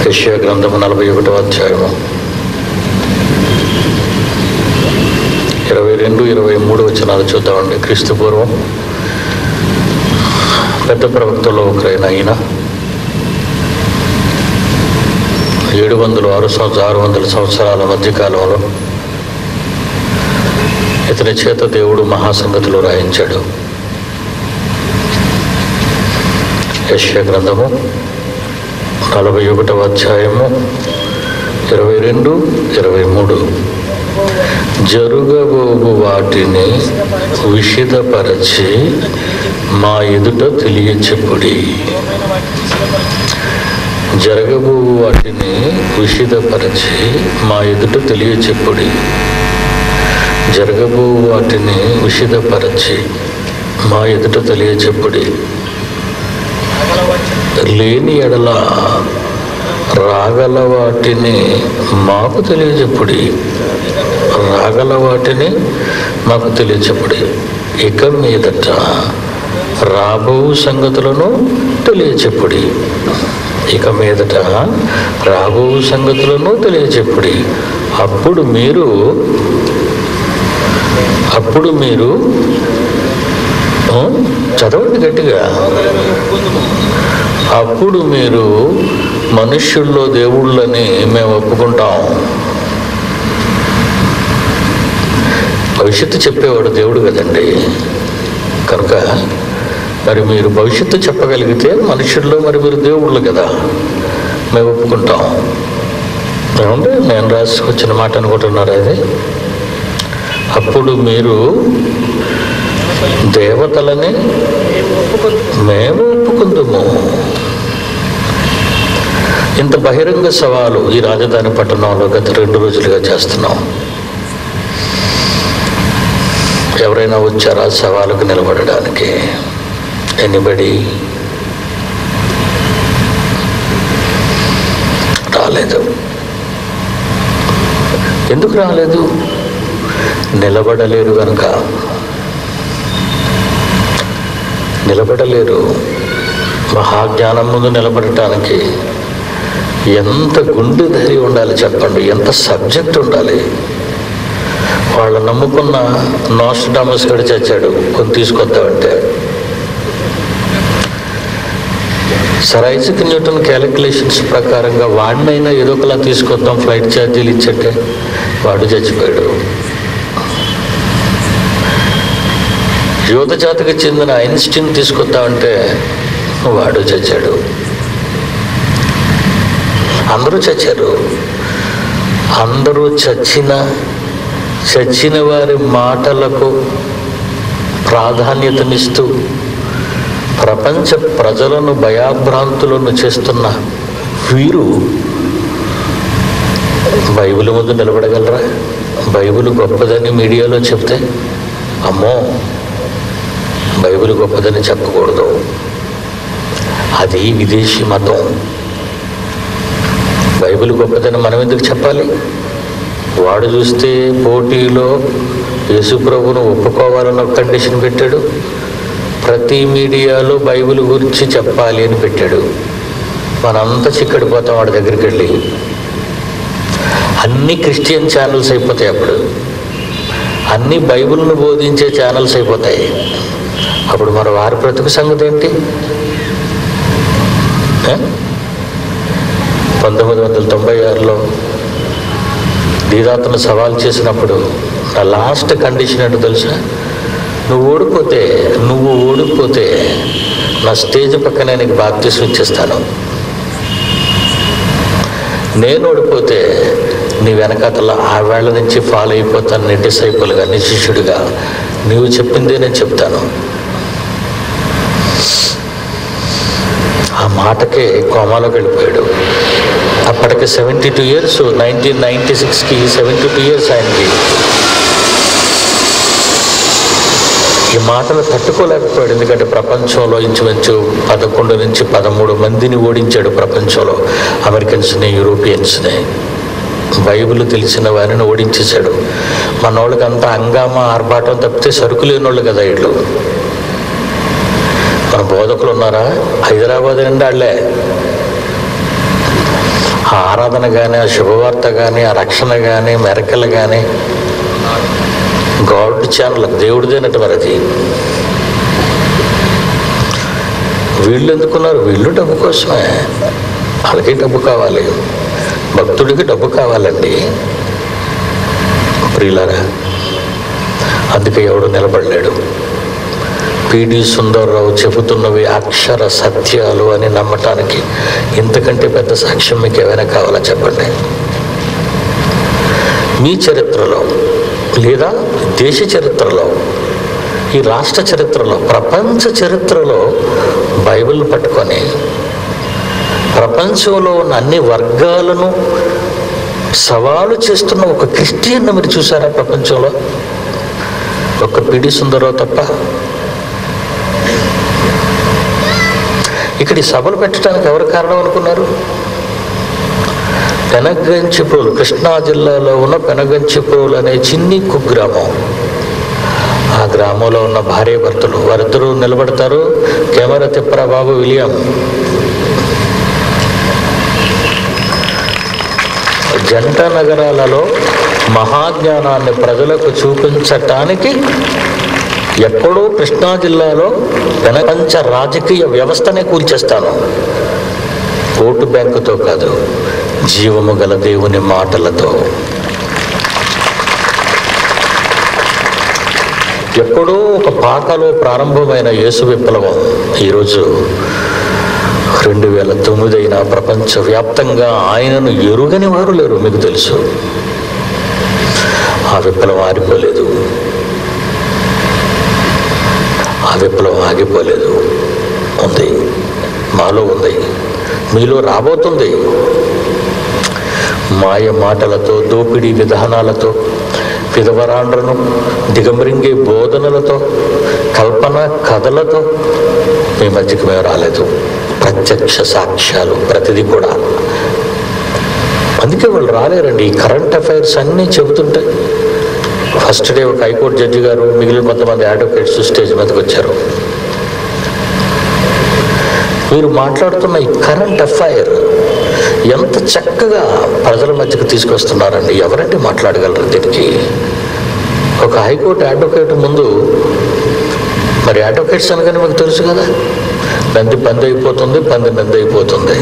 యెషయా గ్రంథము నలభై ఒకటో అధ్యాయము ఇరవై రెండు ఇరవై మూడు వచనాలు చూద్దామండి క్రీస్తు పూర్వం పెద్ద ప్రవక్తలో ఒకరైన ఈయన ఏడు వందలు ఆరు సంవత్సరాలు ఆరు వందల సంవత్సరాల మధ్యకాలంలో ఇతని చేత దేవుడు మహాసంగతులు రాయించాడు యశ్య గ్రంథము నలభై ఒకటవ అధ్యాయము ఇరవై రెండు ఇరవై మూడు జరుగబోగు వాటిని విషిదపరచి మా ఎదుట తెలియచెప్పుడి జరగబో వాటిని విషిదపరచి మా ఎదుట తెలియచెప్పుడి జరగబో వాటిని విషిదపరచి మా ఎదుట తెలియచెప్పుడి లేని ఎడల రాగల వాటిని మాకు తెలియచెప్పుడి రాగల వాటిని మాకు తెలియచెప్పుడి ఇక మీదట రాబో సంగతులను తెలియచెప్పుడి ఇక మీదట రాబో సంగతులను తెలియచెప్పుడి అప్పుడు మీరు అప్పుడు మీరు ఆ, చదవండి గట్టిగా అప్పుడు మీరు మనుష్యుల్లో దేవుళ్ళని మేము ఒప్పుకుంటాం భవిష్యత్తు చెప్పేవాడు దేవుడు కదండి కనుక మరి మీరు భవిష్యత్తు చెప్పగలిగితే మనుషుల్లో మరి మీరు దేవుళ్ళు కదా మేము ఒప్పుకుంటాం ఏమంటే నేను రాసుకొచ్చిన మాట అనుకుంటున్నారు అది అప్పుడు మీరు దేవతలని మేము ఒప్పుకుందాము ఇంత బహిరంగ సవాలు ఈ రాజధాని పట్టణంలో గత రెండు రోజులుగా చేస్తున్నాం ఎవరైనా వచ్చారా సవాలుకు నిలబడడానికి ఎనిబడి రాలేదు ఎందుకు రాలేదు నిలబడలేరు కనుక నిలబడలేరు మహాజ్ఞానం ముందు నిలబడటానికి ఎంత గుండె ధైర్యం ఉండాలి చెప్పండి ఎంత సబ్జెక్ట్ ఉండాలి వాళ్ళు నమ్ముకున్న నాస్టామస్ గడి చచ్చాడు కొని తీసుకొద్దామంటే సర్ ఐజక్ న్యూటన్ క్యాలిక్యులేషన్స్ ప్రకారంగా వాడినైనా ఏదో ఒకలా తీసుకొద్దాం ఫ్లైట్ ఛార్జీలు ఇచ్చట్టే వాడు చచ్చిపోయాడు యువత జాతికి చెందిన ఐన్స్టీన్ తీసుకొద్దామంటే వాడు చచ్చాడు అందరూ చచ్చారు అందరూ చచ్చిన చచ్చిన వారి మాటలకు ప్రాధాన్యతనిస్తూ ప్రపంచ ప్రజలను భయాభ్రాంతులను చేస్తున్న వీరు బైబిల్ ముందు నిలబడగలరా బైబిల్ గొప్పదని మీడియాలో చెప్తే అమ్మో బైబిల్ గొప్పదని చెప్పకూడదు అది విదేశీ మతం బైబిల్ గొప్పదని మనం ఎందుకు చెప్పాలి వాడు చూస్తే పోటీలో యేసుప్రభును ఒప్పుకోవాలని ఒక కండిషన్ పెట్టాడు ప్రతి మీడియాలో బైబిల్ గురించి చెప్పాలి అని పెట్టాడు మనంతా చిక్కడిపోతాం వాడి దగ్గరికి వెళ్ళి అన్ని క్రిస్టియన్ ఛానల్స్ అయిపోతాయి అప్పుడు అన్ని బైబిల్ను బోధించే ఛానల్స్ అయిపోతాయి అప్పుడు మరి వారి బ్రతుకు సంగతి ఏంటి ఏ? పంతొమ్మిది వందల తొంభై ఆరులో దీదాతను సవాల్ చేసినప్పుడు నా లాస్ట్ కండిషన్ ఏంటో తెలుసా నువ్వు ఓడిపోతే నువ్వు ఓడిపోతే నా స్టేజ్ పక్కనే నీకు బాప్తీసం ఇచ్చేస్తాను నేను ఓడిపోతే నీ వెనకాతల ఆ వేళ నుంచి ఫాలో అయిపోతాను నీ డిసైపుల్గా నీ శిష్యుడిగా నీవు చెప్పిందే నేను చెప్తాను ఆ మాటకే కోమాలోకి వెళ్ళిపోయాడు అప్పటికి seventy two years nineteen ninety సిక్స్కి సెవెంటీ టూ ఇయర్స్ ఆయనకి ఈ మాటలు తట్టుకోలేకపోయాడు ఎందుకంటే ప్రపంచంలో ఇంచుమించు పదకొండు నుంచి పదమూడు మందిని ఓడించాడు ప్రపంచంలో అమెరికన్స్ని యూరోపియన్స్ని బైబిల్ తెలిసిన వారిని ఓడించేశాడు మన వాళ్ళకి అంతా హంగామా ఆర్భాటం తప్పితే సరుకు లేని వాళ్ళు కదా వీళ్ళు మన బోధకులు ఉన్నారా హైదరాబాద్ నుండి వాళ్ళే ఆ ఆరాధన కానీ ఆ శుభవార్త కానీ ఆ రక్షణ కానీ మెరకలు కానీ గాడ్ ఛానల్ దేవుడిదేనట్టు మరి అది వీళ్ళు ఎందుకున్నారు వీళ్ళు డబ్బు కోసమే వాళ్ళకి డబ్బు కావాలి భక్తుడికి డబ్బు కావాలండి ప్రియులారా అందుకే ఎవడు నిలబడలేడు పిడి సుందర్రావు చెబుతున్నవి అక్షర సత్యాలు అని నమ్మటానికి ఇంతకంటే పెద్ద సాక్ష్యం మీకు ఏమైనా కావాలా చెప్పండి మీ చరిత్రలో లేదా దేశ చరిత్రలో ఈ రాష్ట్ర చరిత్రలో ప్రపంచ చరిత్రలో బైబిల్ పట్టుకొని ప్రపంచంలో ఉన్న అన్ని వర్గాలను సవాలు చేస్తున్న ఒక క్రిస్టియన్ మీరు చూసారా ప్రపంచంలో ఒక పిడి సుందరరావు తప్ప ఇక్కడ ఈ సభలు పెట్టడానికి ఎవరు కారణం అనుకున్నారు పెనగంచిప్రోలు కృష్ణా జిల్లాలో ఉన్న పెనగంచిప్రోలు అనే చిన్ని కుగ్రామం ఆ గ్రామంలో ఉన్న భార్య భర్తలు వారిద్దరూ నిలబడతారు కెమెరా తిప్పరా బాబు విలియం జంట నగరాలలో మహాజ్ఞానాన్ని ప్రజలకు చూపించటానికి ఎక్కడో కృష్ణా జిల్లాలో వెనకంచ రాజకీయ వ్యవస్థనే కూల్చేస్తాను ఓటు బ్యాంకుతో కాదు జీవము గల దేవుని మాటలతో ఎక్కడో ఒక పాకలో ప్రారంభమైన యేసు విప్లవం ఈరోజు రెండు వేల తొమ్మిది అయిన ప్రపంచవ్యాప్తంగా ఆయనను ఎరుగని వారు లేరు మీకు తెలుసు ఆ విప్లవం ఆగిపోలేదు ఆ విప్లవం ఆగిపోలేదు ఉంది మాలో ఉంది మీలో రాబోతుంది మాయ మాటలతో దోపిడీ విధానాలతో విధవరాండ్రను దిగమరింగే బోధనలతో కల్పన కథలతో మీ మధ్యకి మేము రాలేదు ప్రత్యక్ష సాక్ష్యాలు ప్రతిదీ కూడా అందుకే వాళ్ళు రాలేరండి ఈ కరెంట్ అఫైర్స్ అన్నీ చెబుతుంటాయి ఫస్ట్ డే ఒక హైకోర్టు జడ్జి గారు మిగిలిన కొంతమంది అడ్వకేట్స్ స్టేజ్ మీదకి వచ్చారు మీరు మాట్లాడుతున్న ఈ కరెంట్ అఫైర్ ఎంత చక్కగా ప్రజల మధ్యకు తీసుకొస్తున్నారండి ఎవరంటే మాట్లాడగలరు దీనికి ఒక హైకోర్టు అడ్వకేట్ ముందు మరి అడ్వకేట్స్ అనగానే మీకు తెలుసు కదా నంది పంది అయిపోతుంది పంది నంది అయిపోతుంది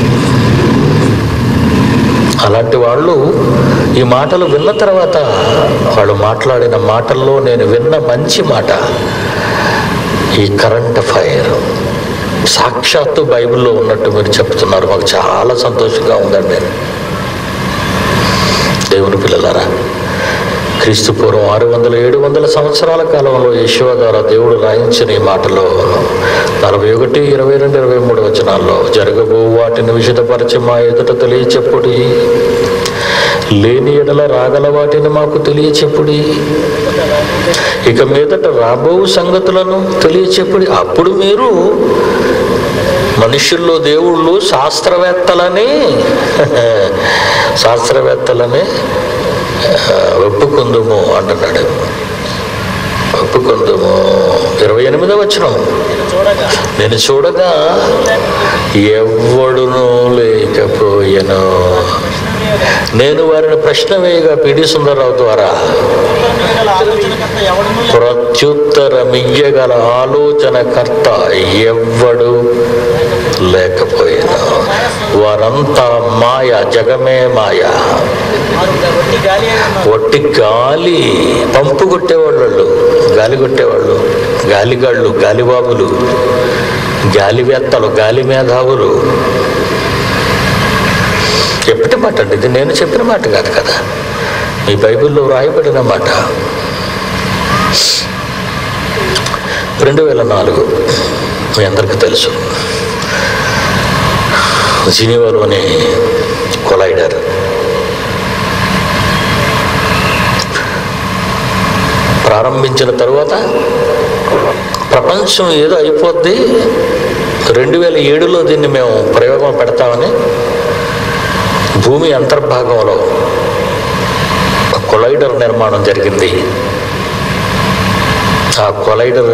అలాంటి వాళ్ళు ఈ మాటలు విన్న తర్వాత వాళ్ళు మాట్లాడిన మాటల్లో నేను విన్న మంచి మాట ఈ కరెంట్ ఫైర్ సాక్షాత్తు బైబిల్లో ఉన్నట్టు మీరు చెప్తున్నారు మాకు చాలా సంతోషంగా ఉందండి దేవుని పిల్లలారా క్రీస్తు పూర్వం ఆరు వందల ఏడు వందల సంవత్సరాల కాలంలో యశువ ద్వారా దేవుడు రాయించిన ఈ మాటలో నలభై ఒకటి ఇరవై రెండు ఇరవై మూడు వచనాల్లో జరగబో వాటిని విషదపరచి మా ఎదుట తెలియచెప్పుడి లేని ఎడల రాగల వాటిని మాకు తెలియచెప్పుడి ఇక మీదట రాబో సంగతులను తెలియచెప్పుడి అప్పుడు మీరు మనుషుల్లో దేవుళ్ళు శాస్త్రవేత్తలని శాస్త్రవేత్తలని ఆ, ఒప్పుకుందుము అంటున్నాడు ఒప్పుకుందుము ఇరవై ఎనిమిదో వచ్చిన నేను చూడగా ఎవ్వడును లేకపోయెను నేను వారిని ప్రశ్న వేయగా పిడి సుందరరావు ద్వారా ప్రత్యుత్తరమియ్యగల ఆలోచనకర్త ఎవ్వడు లేకపోయినా వారంతా మాయ జగమే మాయ ఒట్టి గాలి పంపు కొట్టేవాళ్ళు వాళ్ళు. గాలి కొట్టేవాళ్ళు గాలిగాళ్ళు గాలిబాబులు గాలివేత్తలు గాలి మేధావులు ఎప్పటి మాట అండి ఇది నేను చెప్పిన మాట కాదు కదా మీ బైబిల్లో రాయబడిన మాట రెండు వేల నాలుగు మీ అందరికీ తెలుసు జినీవాలోని కొలైడర్ ప్రారంభించిన తరువాత ప్రపంచం ఏదో అయిపోద్ది రెండు వేల ఏడులో దీన్ని మేము ప్రయోగం పెడతామని భూమి అంతర్భాగంలో కొలైడర్ నిర్మాణం జరిగింది ఆ కొలైడర్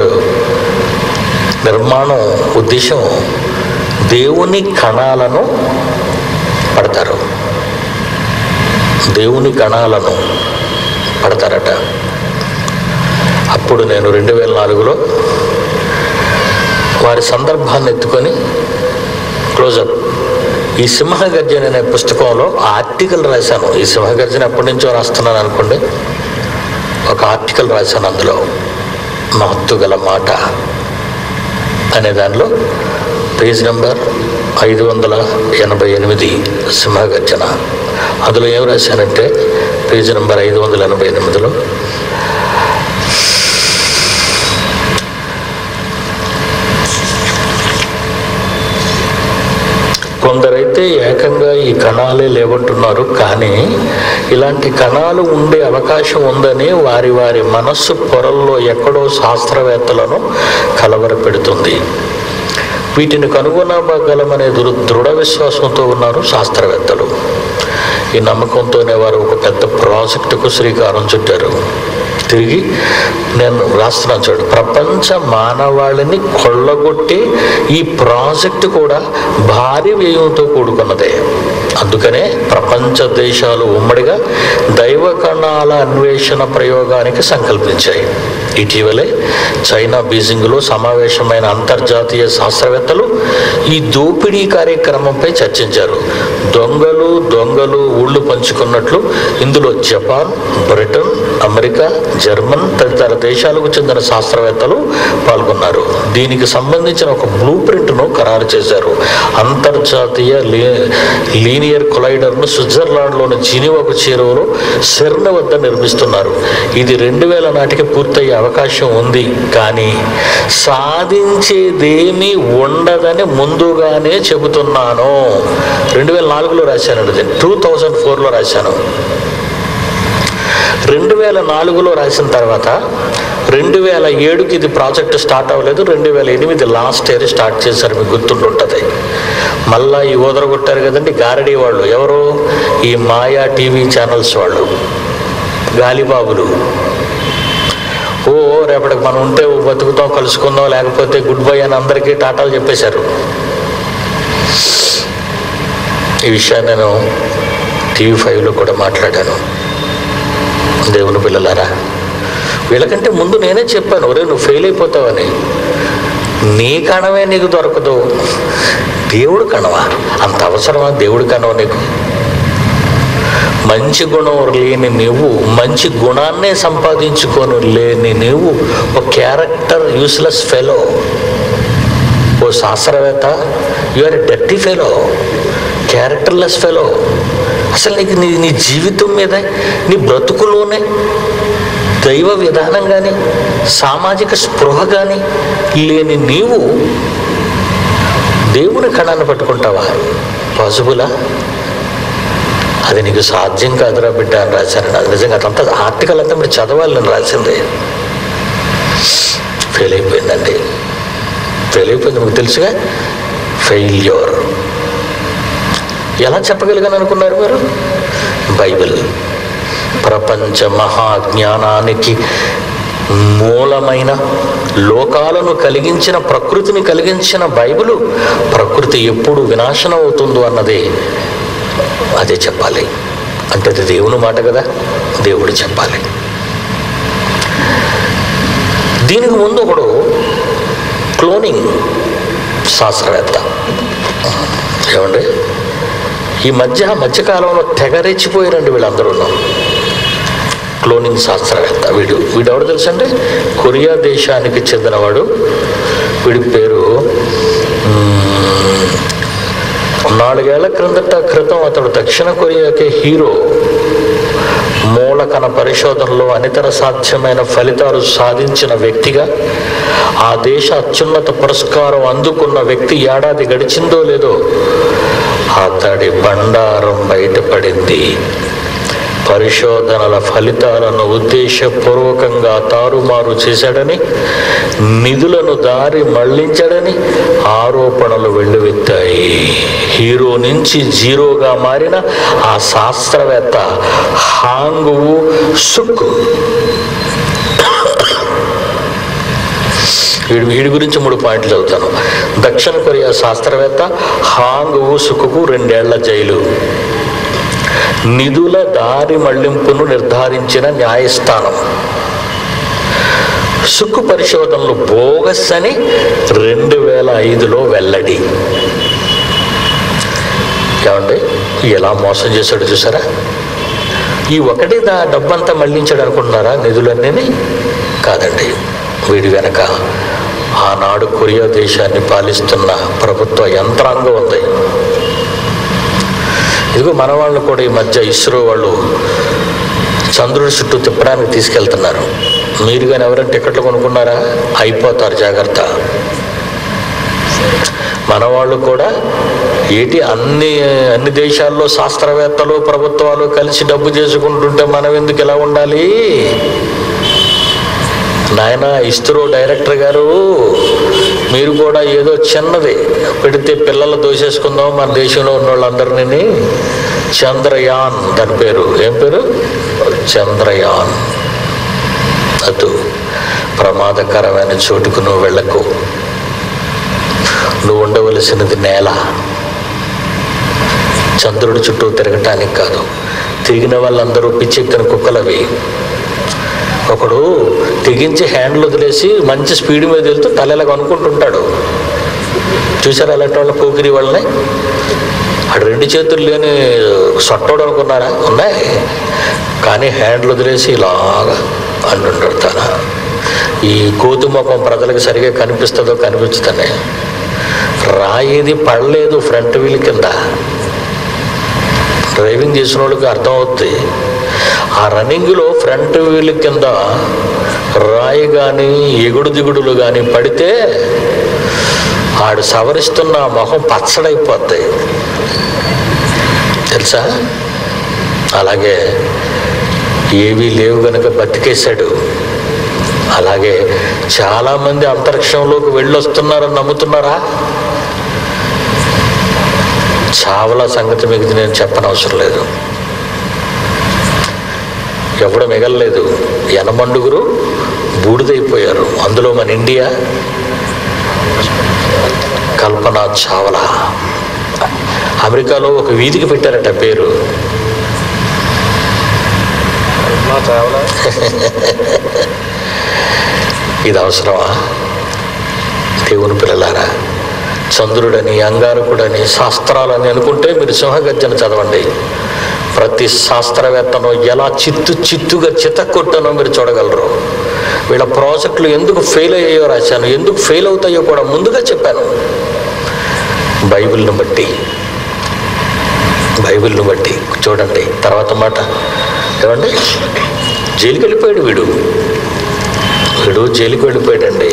నిర్మాణం ఉద్దేశం దేవుని కణాలను పడతారు దేవుని కణాలను పడతారట అప్పుడు నేను రెండు వేల నాలుగులో వారి సందర్భాన్ని ఎత్తుకొని క్లోజప్ ఈ సింహగర్జన అనే పుస్తకంలో ఆర్టికల్ రాశాను ఈ సింహగర్జన ఎప్పటి నుంచో రాస్తున్నాను అనుకోండి ఒక ఆర్టికల్ రాశాను అందులో మహత్తు గల మాట అనే దానిలో పేజ్ నెంబర్ ఐదు వందల ఎనభై ఎనిమిది సింహగర్జన అందులో ఏం రాశానంటే పేజ్ నెంబర్ ఐదు వందల ఎనభై ఎనిమిదిలో కొందరైతే ఏకంగా ఈ కణాలే లేవంటున్నారు కానీ ఇలాంటి కణాలు ఉండే అవకాశం ఉందని వారి వారి మనస్సు పొరల్లో ఎక్కడో శాస్త్రవేత్తలను కలవరపెడుతుంది వీటిని కనుగొనగలమనే దృ దృఢ విశ్వాసంతో ఉన్నారు శాస్త్రవేత్తలు ఈ నమ్మకంతోనే వారు ఒక పెద్ద ప్రాజెక్టుకు శ్రీకారం చుట్టారు తిరిగి నేను రాస్తున్నాను చూడు ప్రపంచ మానవాళిని కొల్లగొట్టి ఈ ప్రాజెక్టు కూడా భారీ వ్యయంతో కూడుకున్నదే అందుకనే ప్రపంచ దేశాలు ఉమ్మడిగా దైవ కణాల అన్వేషణ ప్రయోగానికి సంకల్పించాయి ఇటీవలే చైనా బీజింగ్లో సమావేశమైన అంతర్జాతీయ శాస్త్రవేత్తలు ఈ దోపిడీ కార్యక్రమంపై చర్చించారు దొంగలు దొంగలు ఊళ్ళు పంచుకున్నట్లు ఇందులో జపాన్ బ్రిటన్ అమెరికా జర్మన్ తదితర దేశాలకు చెందిన శాస్త్రవేత్తలు పాల్గొన్నారు దీనికి సంబంధించిన ఒక బ్లూ ప్రింట్ను ఖరారు చేశారు అంతర్జాతీయ లీ లీనియర్ కొలైడర్ను స్విట్జర్లాండ్లోని జినివాకు చేరువలో సెర్న్ వద్ద నిర్మిస్తున్నారు ఇది రెండు వేల నాటికి పూర్తయ్యే అవకాశం ఉంది కానీ సాధించేదేమీ ఉండదని ముందుగానే చెబుతున్నాను రెండు వేల నాలుగులో రాశాను టూ థౌజండ్ ఫోర్లో రాశాను రెండు వేల నాలుగులో రాసిన తర్వాత రెండు వేల ఏడుకి ఇది ప్రాజెక్ట్ స్టార్ట్ అవ్వలేదు రెండు వేల ఎనిమిది లాస్ట్ ఇయర్ స్టార్ట్ చేశారు మీకు గుర్తుంటుంటుంది మళ్ళా ఈ ఓదరగొట్టారు కదండి గారడీ వాళ్ళు ఎవరు ఈ మాయా టీవీ ఛానల్స్ వాళ్ళు గాలిబాబులు ఓ రేపటికి మనం ఉంటే బతుకుతాం కలుసుకుందాం లేకపోతే గుడ్ బై అని అందరికీ టాటాలు చెప్పేశారు ఈ విషయాన్ని నేను టీవీ ఫైవ్లో కూడా మాట్లాడాను దేవుని పిల్లలారా వీళ్ళకంటే ముందు నేనే చెప్పాను ఒరే నువ్వు ఫెయిల్ అయిపోతావని నీ కణమే నీకు దొరకదు దేవుడు కణవా అంత అవసరమా దేవుడి కణవ నీకు మంచి గుణం లేని నీవు మంచి గుణాన్నే సంపాదించుకొని లేని నీవు ఒక క్యారెక్టర్ యూస్లెస్ ఫెలో ఓ శాస్త్రవేత్త you are a dirty fellow characterless fellow అసలు నీకు నీ నీ జీవితం మీద నీ బ్రతుకులోనే దైవ విధానం కానీ సామాజిక స్పృహ కానీ లేని నీవు దేవుని కణాన్ని పట్టుకుంటావా పాసిబులా అది నీకు సాధ్యం కాదురా బిడ్డ అని రాశాను అది నిజంగా అదంతా ఆర్టికల్ అంతా మీరు చదవాలి నేను రాసింది ఫెయిల్ అయిపోయిందండి ఫెయిల్ అయిపోయింది మీకు తెలుసుగా ఫెయిల్యూర్ ఎలా చెప్పగలిగాను అనుకున్నారు మీరు బైబిల్ ప్రపంచ మహాజ్ఞానానికి మూలమైన లోకాలను కలిగించిన ప్రకృతిని కలిగించిన బైబిలు ప్రకృతి ఎప్పుడు వినాశనం అవుతుందో అన్నది అదే చెప్పాలి అంటే అది దేవుని మాట కదా దేవుడు చెప్పాలి దీనికి ముందు ఒకడు క్లోనింగ్ శాస్త్రవేత్త ఏమండి ఈ మధ్య మధ్యకాలంలో తెగరెచ్చిపోయారండి వీళ్ళందరూ క్లోనింగ్ శాస్త్రవేత్త వీడు వీడు ఎవడు తెలుసండి కొరియా దేశానికి చెందినవాడు వీడి పేరు మ్మ్, నాలుగేళ్ల క్రిందట క్రితం అతడు దక్షిణ కొరియాకే హీరో మూలకణ పరిశోధనలో అనితర సాధ్యమైన ఫలితాలు సాధించిన వ్యక్తిగా ఆ దేశ అత్యున్నత పురస్కారం అందుకున్న వ్యక్తి ఏడాది గడిచిందో లేదో అతడి బండారం బయటపడింది పరిశోధనల ఫలితాలను ఉద్దేశపూర్వకంగా తారుమారు చేశాడని నిధులను దారి మళ్లించాడని ఆరోపణలు వెల్లువెత్తాయి హీరో నుంచి జీరోగా మారిన ఆ శాస్త్రవేత్త హాంగువు సుక్ వీడి వీడి గురించి మూడు పాయింట్లు చదువుతాను దక్షిణ కొరియా శాస్త్రవేత్త హాంగ్ ఊసుకు రెండేళ్ల జైలు నిధుల దారి మళ్లింపును నిర్ధారించిన న్యాయస్థానం సుక్కు పరిశోధనలు బోగస్ అని రెండు వేల ఐదులో వెల్లడి ఏమండి ఎలా మోసం చేశాడు చూసారా ఈ ఒకటి దా డబ్బంతా మళ్లించాడు అనుకుంటున్నారా నిధులన్నీ కాదండి వీడి వెనక ఆనాడు కొరియా దేశాన్ని పాలిస్తున్న ప్రభుత్వ యంత్రాంగం ఉంది ఇదిగో మన వాళ్ళు కూడా ఈ మధ్య ఇస్రో వాళ్ళు చంద్రుడి చుట్టూ తిప్పడానికి తీసుకెళ్తున్నారు మీరు కానీ ఎవరైనా టికెట్లు కొనుక్కున్నారా అయిపోతారు జాగ్రత్త మన వాళ్ళు కూడా ఏంటి అన్ని అన్ని దేశాల్లో శాస్త్రవేత్తలు ప్రభుత్వాలు కలిసి డబ్బు చేసుకుంటుంటే మనం ఎందుకు ఇలా ఉండాలి నాయన ఇస్రో డైరెక్టర్ గారు మీరు కూడా ఏదో చిన్నది పెడితే పిల్లలు దోసేసుకుందాం మన దేశంలో ఉన్న వాళ్ళందరినీ చంద్రయాన్ దాని పేరు ఏం పేరు చంద్రయాన్ అటు ప్రమాదకరమైన చోటుకు నువ్వు వెళ్ళకు నువ్వు ఉండవలసినది నేల చంద్రుడి చుట్టూ తిరగటానికి కాదు తిరిగిన వాళ్ళందరూ పిచ్చెక్కిన కుక్కలవి ఒకడు తెగించి హ్యాండ్లు వదిలేసి మంచి స్పీడ్ మీద వెళ్తూ తలెలాగా అనుకుంటుంటాడు చూసారా అలాంటి వాళ్ళ పోకిరి వాళ్ళని అటు రెండు చేతులు లేని సొట్టోడు అనుకున్నారా ఉన్నాయి కానీ హ్యాండ్లు వదిలేసి ఇలాగా అంటుంటాడు తన ఈ కోతు ముఖం ప్రజలకు సరిగా కనిపిస్తుందో కనిపించుతానే రాయేది పడలేదు ఫ్రంట్ వీల్ కింద డ్రైవింగ్ చేసిన వాళ్ళకి అర్థమవుతుంది ఆ రన్నింగ్లో ఫ్రంట్ వీల్ కింద రాయి కానీ ఎగుడు దిగుడులు కానీ పడితే ఆడు సవరిస్తున్న మొహం పచ్చడైపోద్ది తెలుసా అలాగే ఏవీ లేవు గనుక బతికేశాడు అలాగే చాలామంది అంతరిక్షంలోకి వెళ్ళొస్తున్నారని నమ్ముతున్నారా చావల సంగతి మీకు నేను చెప్పనవసరం లేదు ఎవడు మిగలలేదు యనమండుగురు బూడిదైపోయారు అందులో మన ఇండియా కల్పన చావలా అమెరికాలో ఒక వీధికి పెట్టారట పేరు ఇది అవసరమా దేవుని పిల్లలారా చంద్రుడని అంగారకుడని శాస్త్రాలని అనుకుంటే మీరు సింహగర్జన చదవండి ప్రతి శాస్త్రవేత్తను ఎలా చిత్తు చిత్తుగా చితక్కొట్టానో మీరు చూడగలరు వీళ్ళ ప్రాజెక్టులు ఎందుకు ఫెయిల్ అయ్యాయో రాశాను ఎందుకు ఫెయిల్ అవుతాయో కూడా ముందుగా చెప్పాను బైబిల్ని బట్టి బైబిల్ని బట్టి చూడండి తర్వాత మాట ఏమండి జైలుకి వెళ్ళిపోయాడు వీడు వీడు జైలుకి వెళ్ళిపోయాడండి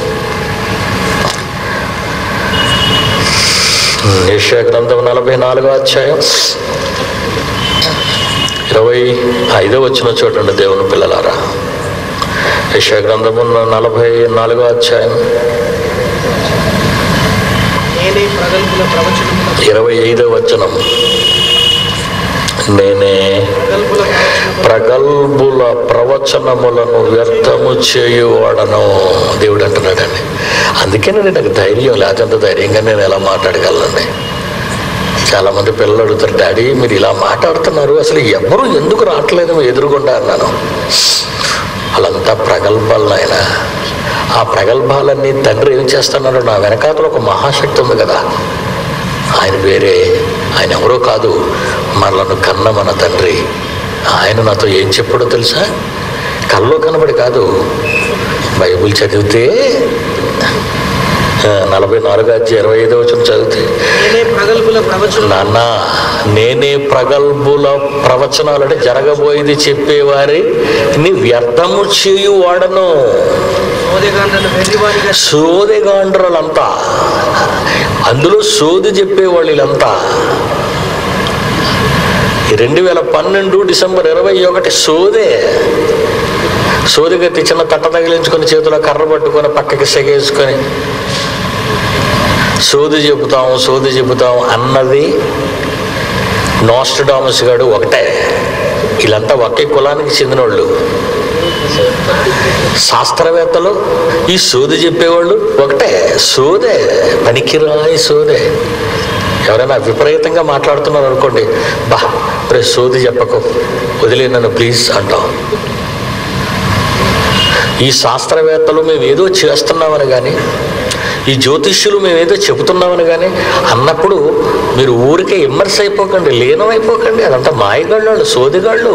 యెషయా గ్రంథం నలభై నాలుగో అధ్యాయం ఇరవై ఐదో వచ్చిన చూడండి దేవుని పిల్లలారా యెషయా గ్రంథము నలభై నాలుగో అధ్యాయం నేనే ప్రగల్భుల ప్రవచనముల ఇరవై ఐదో వచనం నేనే ప్రగల్భుల ప్రవచనముల ప్రగల్భుల ప్రవచనములను వ్యర్థము చేయువాడను దేవుడు అంటున్నాడండి అందుకే నేను నాకు ధైర్యం లేదంత ధైర్యంగా నేను ఎలా మాట్లాడగలనండి చాలామంది పిల్లలు అడుగుతారు డాడీ మీరు ఇలా మాట్లాడుతున్నారు అసలు ఎవరు ఎందుకు రావట్లేదు మీ ఎదురుగుండా అన్నాను వాళ్ళంతా ప్రగల్భాలు ఆయన ఆ ప్రగల్భాలన్నీ తండ్రి ఏం చేస్తున్నాడు నా వెనకాతలో ఒక మహాశక్తి ఉంది కదా ఆయన వేరే ఆయన ఎవరో కాదు మనలను కన్న మన తండ్రి ఆయన నాతో ఏం చెప్పాడో తెలుసా కల్లో కనబడి కాదు బైబిల్ చదివితే ఆ, నలభై నాలుగు అధ్యాయ ఇరవై ఐదో వచ్చిన చదివితే నేనే ప్రగల్భుల ప్రవచనముల నాన్న నేనే ప్రగల్భుల ప్రవచనాలు అంటే జరగబోయేది చెప్పేవారి నీ వ్యర్థము చేయు వాడను సోదెగాండ్రను వెర్రివానిగా సోదెగాండ్రులంతా అందులో సోది చెప్పేవాళ్ళు వీళ్ళంతా ఈ రెండు వేల పన్నెండు డిసెంబర్ ఇరవై ఒకటి సోదే సోదిగత్తి చిన్న తట్ట తగిలించుకొని చేతిలో కర్ర పట్టుకొని పక్కకి సెగేసుకొని సోది చెబుతాం సోది చెబుతాం అన్నది నోస్టడామస్ గాడు ఒకటే వీళ్ళంతా ఒకే కులానికి చెందిన వాళ్ళు శాస్త్రవేత్తలు ఈ సోది చెప్పేవాళ్ళు ఒకటే సోదే పనికిరాయి సోదే ఎవరైనా విపరీతంగా మాట్లాడుతున్నారు అనుకోండి బా రే సోది చెప్పకు వదిలే నన్ను ప్లీజ్ అంటాం ఈ శాస్త్రవేత్తలు మేము ఏదో చేస్తున్నామని కానీ ఈ జ్యోతిష్యులు మేము ఏదో చెబుతున్నామని కానీ అన్నప్పుడు మీరు ఊరికే ఇమ్మర్స్ అయిపోకండి లీనం అయిపోకండి అదంతా మాయగాళ్ళు వాళ్ళు, సోదిగాళ్ళు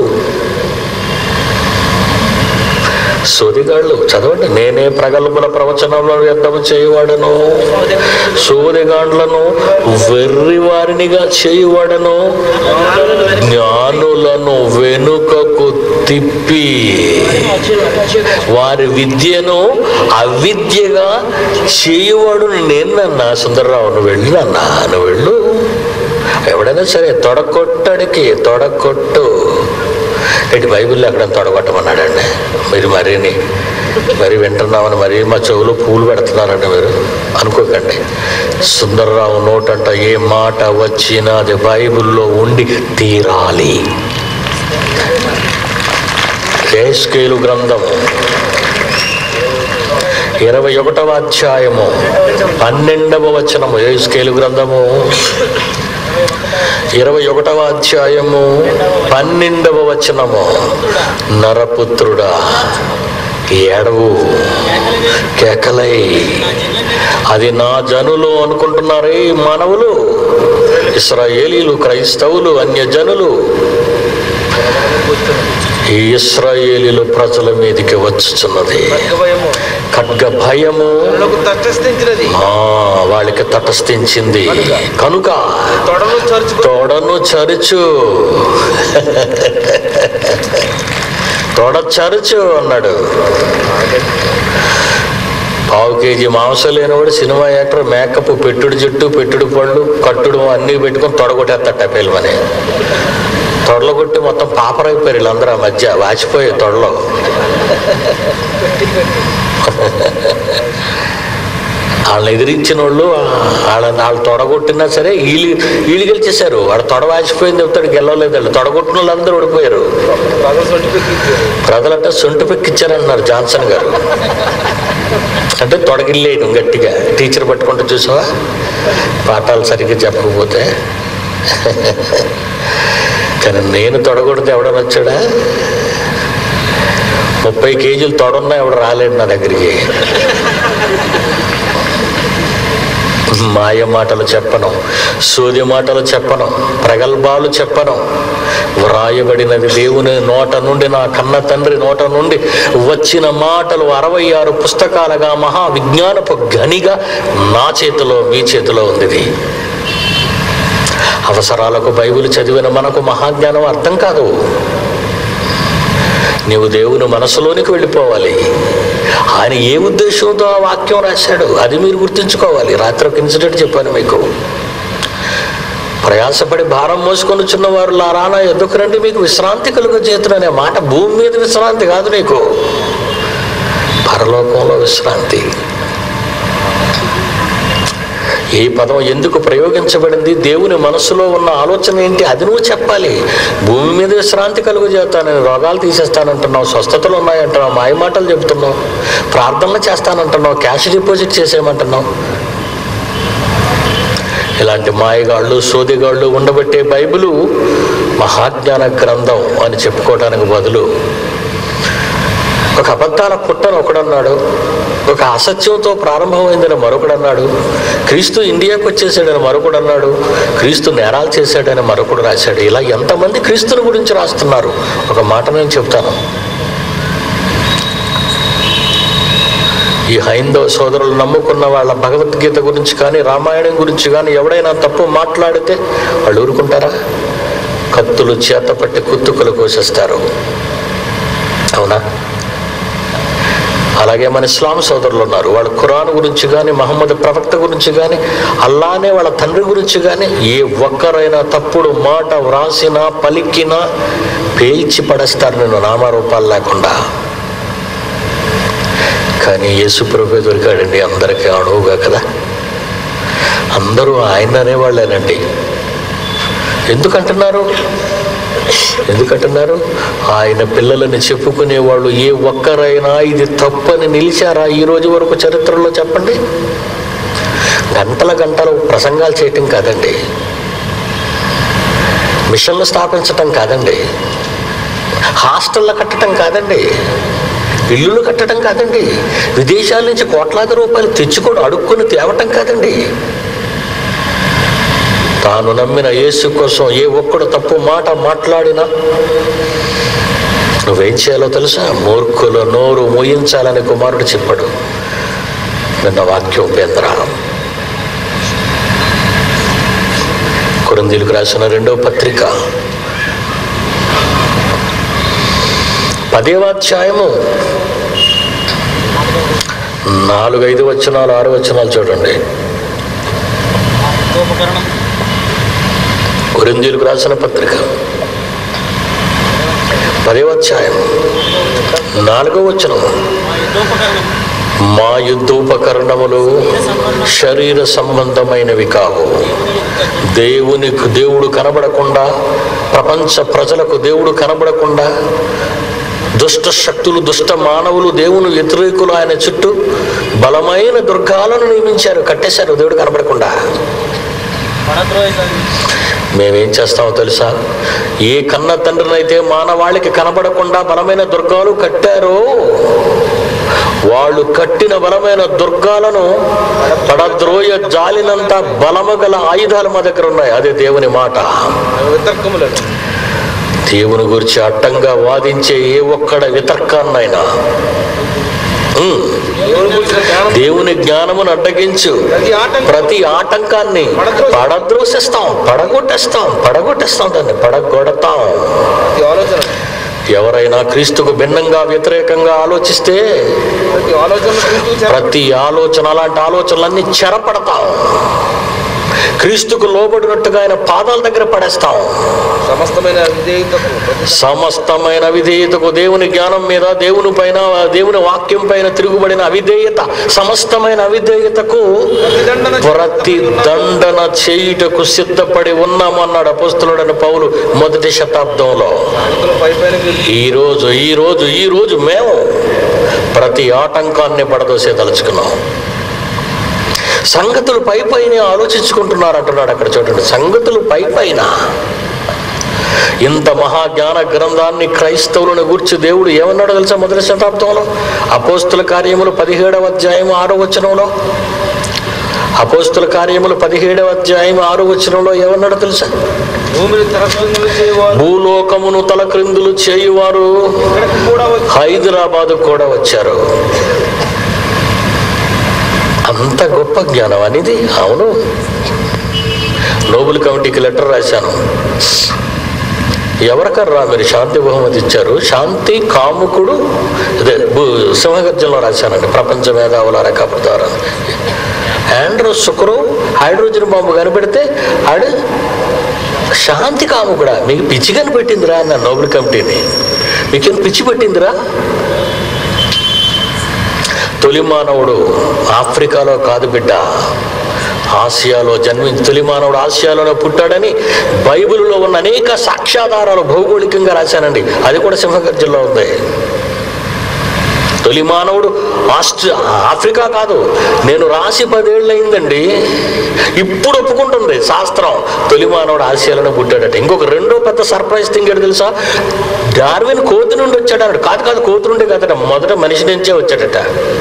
సోదిగాళ్ళు చదవండి నేనే ప్రగల్భుల ప్రవచనంలో వ్యర్థము చేయవాడను సోదిగాండ్లను వెర్రి వారినిగా చేయవాడను జ్ఞానులను వెనుకకు తిప్పి వారి విద్యను అవిద్యగా చేయువాడు నేనన్నా సుందరరావు నువ్వు వెళ్ళి అన్నా నువ్వు వెళ్ళు ఎవడైనా సరే తొడకొట్టడికి తొడకొట్టు ఇటు బైబిల్లో ఎక్కడ తొడగొట్టమన్నాడండి మీరు మరీని మరి వింటున్నామని మరి మా చెవులో పూలు పెడుతున్నారండి మీరు అనుకోకండి సుందరరావు నోటంట ఏ మాట వచ్చినా అది బైబిల్లో ఉండి తీరాలి ఏస్కేలు గ్రంథము ఇరవై ఒకటవ అధ్యాయము పన్నెండవ వచనము ఏస్కేలు గ్రంథము ఇరవై ఒకటవ అధ్యాయము పన్నెండవ వచనము నరపుత్రుడా ఏడవు కేకలై అది నా జనులు అనుకుంటున్నారే ఈ మానవులు ఇస్రాయేలీలు క్రైస్తవులు అన్యజనులు ఈ ఇస్రాయేలీలు ప్రజల మీదికి వచ్చుచున్నది భయము ఖడ్గ భయము వాళ్ళకు తటస్థించినది ఆ, వాళ్ళకి తటస్థించింది కనుక తొడలు చరుచుకో తొడను చరుచు తొడ చరుచు అన్నాడు పావు కేజీ మాంసం లేనివాడు సినిమా యాక్టర్ మేకప్ పెట్టుడు జుట్టు పెట్టుడు పళ్ళు కట్టుడు అన్నీ పెట్టుకొని తొడగొట్టేస్తాడు టపేలమని తొడలు కొట్టి మొత్తం పాపరైపోయారు వీళ్ళందరూ ఆ మధ్య వాచిపోయి తొడలో వాళ్ళని ఎదిరించిన వాళ్ళు వాళ్ళని వాళ్ళు తొడగొట్టినా సరే వీళ్ళు వీళ్ళు గెలిచేశారు వాడు తొడ వాచిపోయింది చెప్తాడు గెలవలేదు వాళ్ళు తొడగొట్టిన వాళ్ళు అందరూ ఓడిపోయారు పగలు సొంటిపెక్కించారు ప్రజలంటే సొంటి పెక్కిచ్చారన్నారు జాన్సన్ గారు అంటే తొడగిల్లేయడం గట్టిగా టీచర్ పట్టుకుంటూ చూసావా పాఠాలు సరిగ్గా చెప్పకపోతే కానీ నేను తొడగొడితే ఎవడని వచ్చాడా ముప్పై కేజీలు తొడున్నా ఎవడు రాలేడు నా దగ్గరికి మాయ మాటలు చెప్పను సూర్య మాటలు చెప్పను ప్రగల్భాలు చెప్పను వ్రాయబడినది దేవుని నోట నుండి నా కన్న తండ్రి నోట నుండి వచ్చిన మాటలు అరవై ఆరు పుస్తకాలుగా మహా విజ్ఞానపు గనిగా నా చేతిలో మీ చేతిలో ఉంది ఇది. అవసరాలకు బైబిల్ చదివిన మనకు మహాజ్ఞానం అర్థం కాదు నీవు దేవుని మనసులోనికి వెళ్ళిపోవాలి ఆయన ఏ ఉద్దేశంతో ఆ వాక్యం రాశాడు అది మీరు గుర్తుంచుకోవాలి రాత్రి ఒక ఇన్సిడెంట్ చెప్పాను మీకు ప్రయాసపడి భారం మోసుకొని వచ్చిన వారు లారానా ఎందుకు రండి మీకు విశ్రాంతి కలుగు చేతులనే మాట భూమి మీద విశ్రాంతి కాదు నీకు పరలోకంలో విశ్రాంతి ఈ పదం ఎందుకు ప్రయోగించబడింది దేవుని మనసులో ఉన్న ఆలోచన ఏంటి అది నువ్వు చెప్పాలి భూమి మీద విశ్రాంతి కలుగు చేస్తానని రోగాలు తీసేస్తానంటున్నావు స్వస్థతలు ఉన్నాయంటున్నావు మాయ మాటలు చెబుతున్నావు ప్రార్థనలు చేస్తానంటున్నావు క్యాష్ డిపాజిట్ చేసేయమంటున్నావు ఇలాంటి మాయగాళ్ళు సోదిగాళ్ళు ఉండబట్టే బైబిలు మహాజ్ఞాన గ్రంథం అని చెప్పుకోవడానికి బదులు ఒక అబద్ధాల పుట్టను ఒకడన్నాడు ఒక అసత్యంతో ప్రారంభమైందని మరొకడన్నాడు క్రీస్తు ఇండియాకు వచ్చేసాడని మరొకడు అన్నాడు క్రీస్తు నేరాలు చేశాడని మరొకడు రాశాడు ఇలా ఎంతమంది క్రీస్తుని గురించి రాస్తున్నారు ఒక మాట నేను చెప్తాను ఈ హైందవ సోదరులు నమ్ముకున్న వాళ్ళ భగవద్గీత గురించి కానీ రామాయణం గురించి కానీ ఎవడైనా తప్పు మాట్లాడితే వాళ్ళు ఊరుకుంటారా కత్తులు చేతపట్టి కుత్తుకలు కోసేస్తారు అవునా అలాగే మన ఇస్లాం సోదరులు ఉన్నారు వాళ్ళు ఖురాన్ గురించి కానీ మహమ్మద్ ప్రవక్త గురించి కానీ అల్లానే వాళ్ళ తండ్రి గురించి కానీ ఏ ఒక్కరైనా తప్పుడు మాట వ్రాసినా పలికినా పేల్చి పడేస్తారు నేను నామరూపాలు లేకుండా కానీ యేసుప్రభు దొరికాడండి అందరికీ అణువుగా కదా అందరూ ఆయన అనేవాళ్ళేనండి ఎందుకంటున్నారు ఎందుకంటున్నారు ఆయన పిల్లలని చెప్పుకునే వాళ్ళు ఏ ఒక్కరైనా ఇది తప్పని నిలిచారా ఈ రోజు వరకు చరిత్రలో చెప్పండి గంటల గంటలు ప్రసంగాలు చేయటం కాదండి మిషన్లు స్థాపించటం కాదండి హాస్టళ్ళు కట్టడం కాదండి ఇల్లులు కట్టడం కాదండి విదేశాల నుంచి కోట్లాది రూపాయలు తెచ్చుకొని అడుక్కొని తేవటం కాదండి తాను నమ్మిన యేసు కోసం ఏ ఒక్కడు తప్పు మాట మాట్లాడినా నువ్వేం చేయాలో తెలుసా మూర్ఖుల నోరు మోయించాలని కుమారుడు చెప్పాడు నిన్న వాక్యం ఉపేంద్ర కొరందీలకు రాసిన రెండవ పత్రిక పదేవ అధ్యాయము నాలుగైదు వచనాలు ఆరు వచనాలు చూడండి ఉపకరణం కొరిందీలకు రాసిన పత్రిక పదేవ అధ్యాయం నాలుగో వచనం మా యుద్ధోపకరణం మా యుద్ధోపకరణములు శరీర సంబంధమైనవి కావు దేవునికి దేవుడు కనబడకుండా ప్రపంచ ప్రజలకు దేవుడు కనబడకుండా దుష్ట శక్తులు దుష్ట మానవులు దేవుని వ్యతిరేకులు ఆయన చుట్టూ బలమైన దుర్గాలను నియమించారు కట్టేశారు దేవుడు కనబడకుండా పడద్రోహి మేమేం చేస్తామో తెలుసా ఏ కన్న తండ్రినైతే మానవాళికి కనబడకుండా బలమైన దుర్గాలు కట్టారో వాళ్ళు కట్టిన బలమైన దుర్గాలను పడద్రోయ జాలినంత బలము గల ఆయుధాలు మా దగ్గర ఉన్నాయి అదే దేవుని మాట వితర్కములు దేవుని గురించి అడ్డంగా వాదించే ఏ ఒక్కడ వితర్కాన్నైనా ఉమ్, దేవుని గురించిన జ్ఞానం దేవుని జ్ఞానమును అడ్డగించు ప్రతి ఆటంకం ప్రతి ఆటంకాన్ని పడద్రోసిస్తాం పడగొట్టేస్తాం పడగొట్టేస్తాం దాన్ని పడగొడతాం ప్రతి ఆలోచన ఎవరైనా క్రీస్తుకు భిన్నంగా వ్యతిరేకంగా ఆలోచిస్తే ప్రతి ఆలోచన చుట్టూ చెర- ప్రతి ఆలోచన అలాంటి ఆలోచనలన్నీ చెరపడతాం క్రీస్తుకు లోబడినట్టుగా ఆయన పాదాల దగ్గర పడేస్తాం సమస్తమైన విధేయతకు ప్రతి సమస్తమైన విధేయతకు దేవుని జ్ఞానం మీద దేవుని పైన దేవుని వాక్యం పైన తిరుగుబడిన అవిధేయత సమస్తమైన అవిధేయతకు ప్రతిదండన ప్రతి దండన చేయుటకు సిద్ధపడి ఉన్నామన్నాడు అపోస్తులుడని పౌలు మొదటి శతాబ్దంలో సామెతల పై పైన మీరు ఈ రోజు ఈ రోజు ఈ రోజు మేము ప్రతి ఆటంకాన్ని పడదోసే తలుచుకున్నాం సంగతులు పై పైన ఆలోచించుకుంటున్నారు అంటున్నాడు అక్కడ చూడండి సంగతులు పై పైన ఇంత మహాజ్ఞాన గ్రంథాన్ని క్రైస్తవులను గూర్చి దేవుడు ఏమన్నాడో తెలుసా మొదటి శతాబ్దంలో అపోస్తుల కార్యములు పదిహేడవ అధ్యాయం ఆరో వచనంలో అపోస్తుల కార్యములు పదిహేడవ అధ్యాయం ఆరో వచనంలో ఏమన్నాడో తెలుసా భూమిని తరస్సులు చేయవారు భూలోకమును తలక్రిందులు చేయువారు ఇక్కడికి కూడా వచ్చి హైదరాబాద్ కూడా వచ్చారు అంత గొప్ప జ్ఞానం అనేది అవును నోబెల్ కమిటీకి లెటర్ రాశాను ఎవరికర్రా మీరు శాంతి బహుమతి ఇచ్చారు శాంతి కాముకుడు అదే భూ- సింహగర్జంలో రాశానండి ప్రపంచ మేధావుల రేఖాపడతారు ఆండ్రో శుక్రు హైడ్రోజన్ బాంబు కనిపెడితే ఆడు శాంతి కాముకుడా మీకు పిచ్చి కనిపెట్టిందిరా అన్న నోబెల్ కమిటీని మీకేం పిచ్చి పెట్టిందిరా తొలి మానవుడు ఆఫ్రికాలో కాదు బిడ్డ ఆసియాలో జన్మించి తొలి మానవుడు ఆసియాలోనే పుట్టాడని బైబిల్లో ఉన్న అనేక సాక్ష్యాధారాలు భౌగోళికంగా రాశానండి అది కూడా సింహగర్జంలో ఉంది తొలి మానవుడు ఆస్ట్రి ఆఫ్రికా కాదు నేను రాసి పదేళ్ళు అయిందండి ఇప్పుడు ఒప్పుకుంటుంది శాస్త్రం తొలి మానవుడు ఆసియాలోనే పుట్టాడట ఇంకొక రెండో పెద్ద సర్ప్రైజ్ థింగ్ ఏంటి తెలుసా డార్విన్ కోతి నుండి వచ్చాడట కాదు కాదు కోతి నుండి కాదట మొదట మనిషి నుంచే వచ్చాడట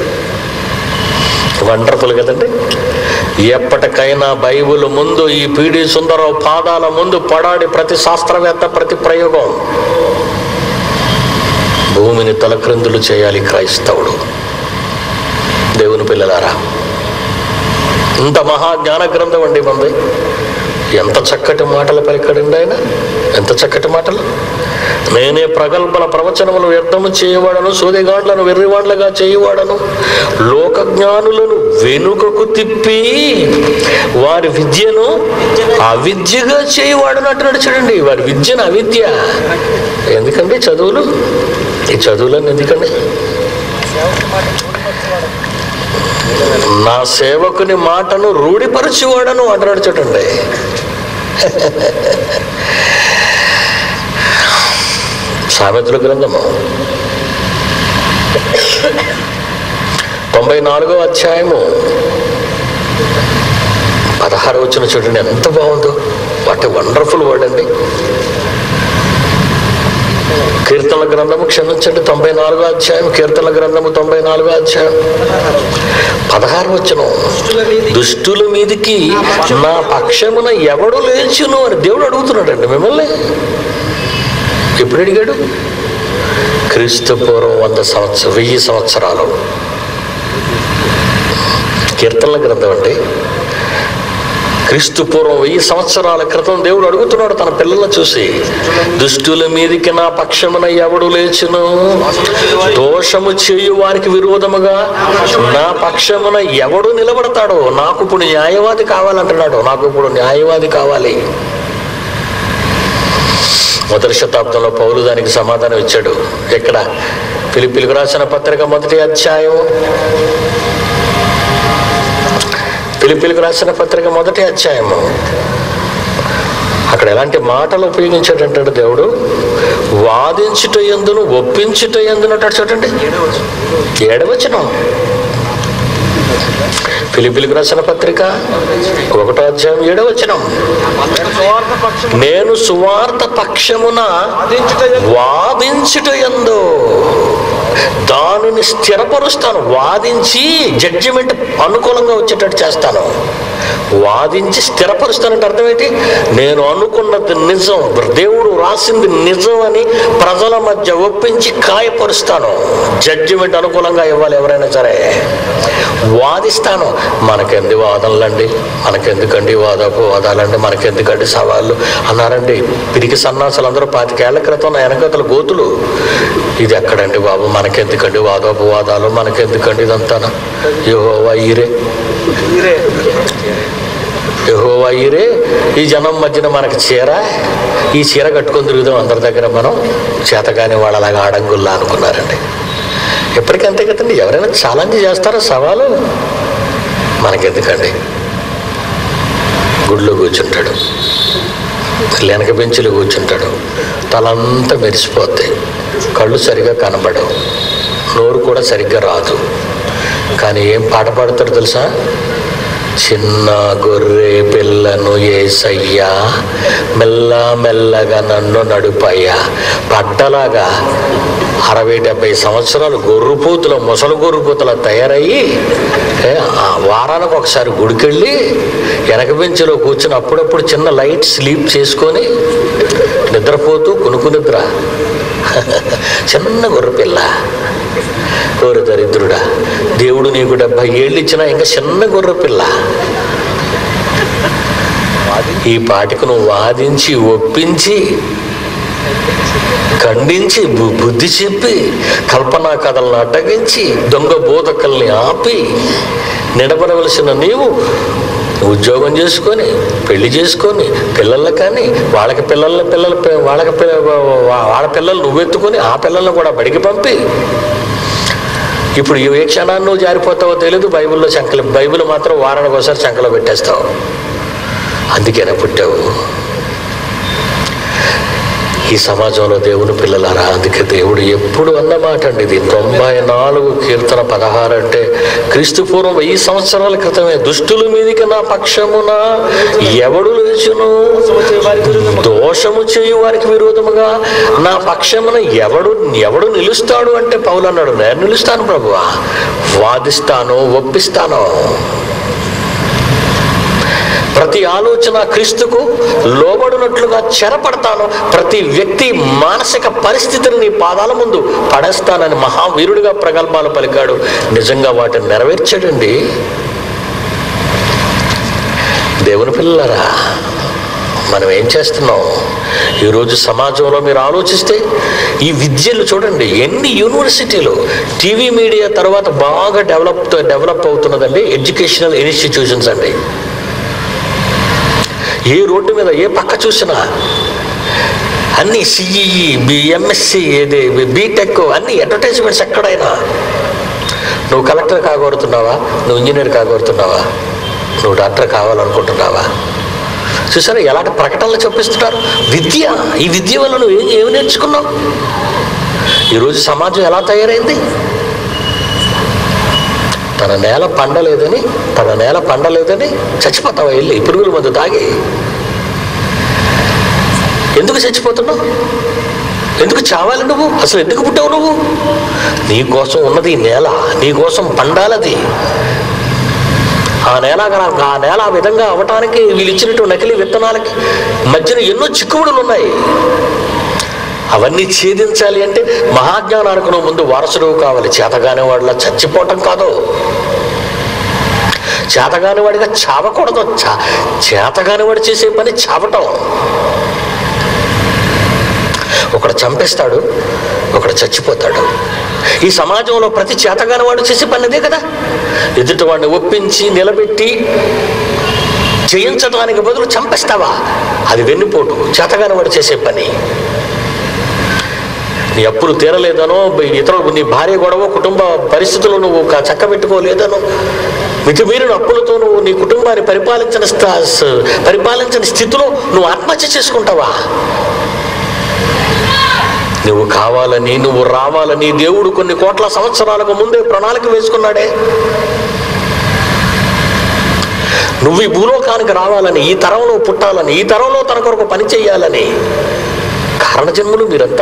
వండర్ఫుల్ కదండి ఎప్పటికైనా బైబిల్ ముందు ఈ పీడి సుందరరావు పాదాల ముందు పడాడి ప్రతి శాస్త్రవేత్త ప్రతి ప్రయోగం భూమిని తలక్రిందులు చేయాలి క్రైస్తవుడు దేవుని పిల్లలారా ఇంత మహా జ్ఞాన గ్రంథం అండి మంది ఎంత చక్కటి మాటలు పలికడండి ఆయన ఎంత చక్కటి మాటలు నేనే ప్రగల్భల ప్రవచనములు వ్యర్థము చేయవాడను సూదిగాండ్లను వెర్రివాండ్లుగా చేయవాడను లోక జ్ఞానులను వెనుకకు తిప్పి వారి విద్యను అవిద్యగా చేయవాడను అంటున్నాడు చూడండి వారి విద్యను అవిద్య ఎందుకండి చదువులు ఈ చదువులను ఎందుకండి నా సేవకుని మాటను రూఢిపరచువాడను అంటున్నాడు చూడండి సామెతల గ్రంథము తొంభై నాలుగో అధ్యాయము పదహారు వచ్చిన చూడండి ఎంత బాగుందో వాట్ వండర్ఫుల్ వర్డ్ అండి కీర్తనల గ్రంథము క్షమించండి తొంభై నాలుగో అధ్యాయం కీర్తనల గ్రంథము తొంభై నాలుగో అధ్యాయం పదహారు వచ్చిన దుష్టుల మీదికి దుష్టుల మీదికి నా పక్షమున ఎవడు లేచును అని దేవుడు అడుగుతున్నాడండి మిమ్మల్ని ఎప్పుడు అడిగాడు క్రీస్తు పూర్వం వంద సంవత్సరం వెయ్యి సంవత్సరాలు కీర్తనల గ్రంథం అండి క్రీస్తు పూర్వం వెయ్యి సంవత్సరాల క్రితం దేవుడు అడుగుతున్నాడు తన పిల్లలను చూసి దుష్టుల మీదికి నా పక్షమున ఎవడు లేచును దోషము చేయు వారికి విరోధముగా నా పక్షమున ఎవడు నిలబడతాడో నాకు ఇప్పుడు న్యాయవాది కావాలంటున్నాడు నాకు ఇప్పుడు న్యాయవాది కావాలి మొదటి శతాబ్దంలో పౌలు దానికి సమాధానం ఇచ్చాడు ఎక్కడ పిలిపిలికి రాసిన పత్రిక మొదటి అధ్యాయం పిలిపిలికి రాసిన పత్రిక మొదటి అధ్యాయము అక్కడ ఎలాంటి మాటలు ఉపయోగించాడంటాడు దేవుడు వాదించుట ఎందును ఒప్పించుట ఎందును అంటాడు చూడండి ఏడవచనం పిలిపిలికి రాసిన పత్రిక ఒకటో అధ్యాయం ఏడవచనం నేను సువార్త పక్షం నేను సువార్త పక్షమున వాదించుట యందు వాదించుట ఎందు దానిని స్థిరపరుస్తాను వాదించి జడ్జిమెంట్ అనుకూలంగా వచ్చేటట్టు చేస్తాను వాదించి స్థిరపరుస్తానంటే అర్థం ఏంటి నేను అనుకున్నది నిజం దేవుడు రాసింది నిజం అని ప్రజల మధ్య ఒప్పించి కాయపరుస్తాను జడ్జిమెంట్ అనుకూలంగా ఇవ్వాలి ఎవరైనా సరే వాదిస్తాను మనకెంది వాదనలండి మనకెందుకండి వాదపు వాదాలండి మనకెందుకండి సవాళ్ళు అన్నారండి పిరికి సన్నాసులు అందరూ పాతికేళ్ల క్రితం నా వెనకతల గోతులు ఇది ఎక్కడండి బాబు మనకెందుకండి వాదోపవాదాలు మనకెందుకండి ఇదంతా యహోవా ఈరే మీరే యహోవా ఈరే ఈ జనం మధ్యన మనకి చీర ఈ చీర కట్టుకొని తిరుగుదాం అందరి దగ్గర మనం చేతగాని వాళ్ళలాగా ఆడంగుల్లా అనుకున్నారండి ఎప్పటికంతే కదండి ఎవరైనా ఛాలెంజ్ చేస్తారా సవాలు మనకెందుకండి గుడిలో కూర్చుంటాడు వెనక బెంచులు కూర్చుంటాడు తలంతా మెరిసిపోద్ది కళ్ళు సరిగా కనబడవు నోరు కూడా సరిగ్గా రాదు కానీ ఏం పాట పాడతాడు తెలుసా చిన్న గొర్రె పిల్లను ఏసయ్యా మెల్ల మెల్లగా నన్ను నడుపయ్యా పడ్డలాగా అరవై డెబ్బై సంవత్సరాలు గొర్రుపోతుల ముసలి గొర్రుపోతుల తయారయ్యి ఏ, ఆ వారానికి ఒకసారి గుడికెళ్ళి వెనక బెంచ్లో కూర్చుని అప్పుడప్పుడు చిన్న లైట్ స్లీప్ చేసుకొని నిద్రపోతూ కునుకు నిద్ర చిన్న గొర్రెపిల్ల ఓరు దరిద్రుడా దేవుడు నీకు డెబ్బై ఏళ్ళు ఇచ్చినా ఇంకా చిన్న గొర్రెపిల్ల ఈ పాటికి నువ్వు వాదించి ఒప్పించి ఖండించి బు- బుద్ధి చెప్పి కల్పనా కథలను అడ్డగించి దొంగ బోధకల్ని ఆపి నిలబడవలసిన నీవు ఉద్యోగం చేసుకొని పెళ్లి చేసుకొని పిల్లల్ని కానీ వాళ్ళకి పిల్లల్ని పిల్లల వాళ్ళకి పిల్ల- వా- వాళ్ళ పిల్లలు నువ్వెత్తుకొని ఆ పిల్లల్ని కూడా బడికి పంపి ఇప్పుడు ఏ క్షణాన్ని నువ్వు జారిపోతావో తెలియదు బైబిల్లో చంకలు బైబిల్ మాత్రం వారానికి ఒకసారి చంకలో పెట్టేస్తావు అందుకేనా పుట్టావు ఈ సమాజంలో దేవుని పిల్లలారా అందుకే దేవుడు ఎప్పుడు అన్న మాట అండి ఇది తొంభై నాలుగు కీర్తన పదహారు అంటే క్రీస్తు పూర్వం వెయ్యి సంవత్సరాల క్రితమే దుష్టుల మీదికి నా పక్షమున ఎవడు లేచును దోషము చేయు వారికి విరోధముగా నా పక్షమున ఎవడు ఎవడు నిలుస్తాడు అంటే పౌలు అన్నాడు నేను నిలుస్తాను ప్రభువా వాదిస్తాను ఒప్పిస్తాను ప్రతి ఆలోచన క్రీస్తుకు లోబడినట్లుగా చెరపడతాను ప్రతి వ్యక్తి మానసిక పరిస్థితిని నీ పాదాల ముందు పడేస్తానని మహావీరుడిగా ప్రగల్భాలు పలికాడు నిజంగా వాటిని నెరవేర్చాడండి దేవుని పిల్లరా మనం ఏం చేస్తున్నాం ఈరోజు సమాజంలో మీరు ఆలోచిస్తే ఈ విద్యలు చూడండి ఎన్ని యూనివర్సిటీలు టీవీ మీడియా తర్వాత బాగా డెవలప్ డెవలప్ అవుతున్నదండి ఎడ్యుకేషనల్ ఇన్స్టిట్యూషన్స్ అండి ఏ రోడ్డు మీద ఏ పక్క చూసినా అన్ని సిఈఈ బిఎంఎస్సి ఏది బీటెక్ అన్ని అడ్వర్టైజ్మెంట్స్ ఎక్కడైనా నువ్వు కలెక్టర్ కాగోరుతున్నావా నువ్వు ఇంజనీర్ కాగోరుతున్నావా నువ్వు డాక్టర్ కావాలనుకుంటున్నావా చూసారా ఎలాంటి ప్రకటనలు చెప్పిస్తున్నారు విద్య ఈ విద్య వల్ల నువ్వు ఏం ఏమి నేర్చుకున్నావు ఈరోజు సమాజం ఎలా తయారైంది తన నేల పండలేదని తన నేల పండలేదని చచ్చిపోతావా వెళ్ళి పురుగుల మందు తాగి ఎందుకు చచ్చిపోతున్నావు ఎందుకు చావాలి నువ్వు అసలు ఎందుకు పుట్టావు నువ్వు నీ కోసం ఉన్నది ఈ నేల నీ కోసం పండాలది ఆ నేల గన- ఆ నేల ఆ విధంగా అవ్వటానికి వీళ్ళు ఇచ్చినటువంటి నకిలీ విత్తనాలకి మధ్యన ఎన్నో చిక్కుముడులు ఉన్నాయి అవన్నీ ఛేదించాలి అంటే మహాజ్ఞానానికి నువ్వు ముందు వారసుడు కావాలి చేతగానే వాళ్ళ చచ్చిపోవటం కాదు చేతగాని వాడిగా చావకూడదు చా చేతగాని వాడు చేసే పని చావటం ఒకడు చంపేస్తాడు ఒకడు చచ్చిపోతాడు ఈ సమాజంలో ప్రతి చేతగాని వాడు చేసే పని అదే కదా ఎదుటి వాడిని ఒప్పించి నిలబెట్టి జయించడానికి బదులు చంపేస్తావా అది వెన్నుపోటు చేతగాని వాడు చేసే పని నీ అప్పులు తీరలేదనో ఇతరులు నీ భార్య గొడవ కుటుంబ పరిస్థితులు నువ్వు క- చక్కబెట్టుకోలేదనో మితిమీరిన అప్పులతో నువ్వు నీ కుటుంబాన్ని పరిపాలించిన స్థ- స- పరిపాలించిన స్థితిలో నువ్వు ఆత్మహత్య చేసుకుంటావా నువ్వు కావాలని నువ్వు రావాలని దేవుడు కొన్ని కోట్ల సంవత్సరాలకు ముందే ప్రణాళిక వేసుకున్నాడే నువ్వు ఈ భూలోకానికి రావాలని ఈ తరంలో పుట్టాలని ఈ తరంలో తన కొరకు పని చేయాలని కారణజన్ములు మీరంతా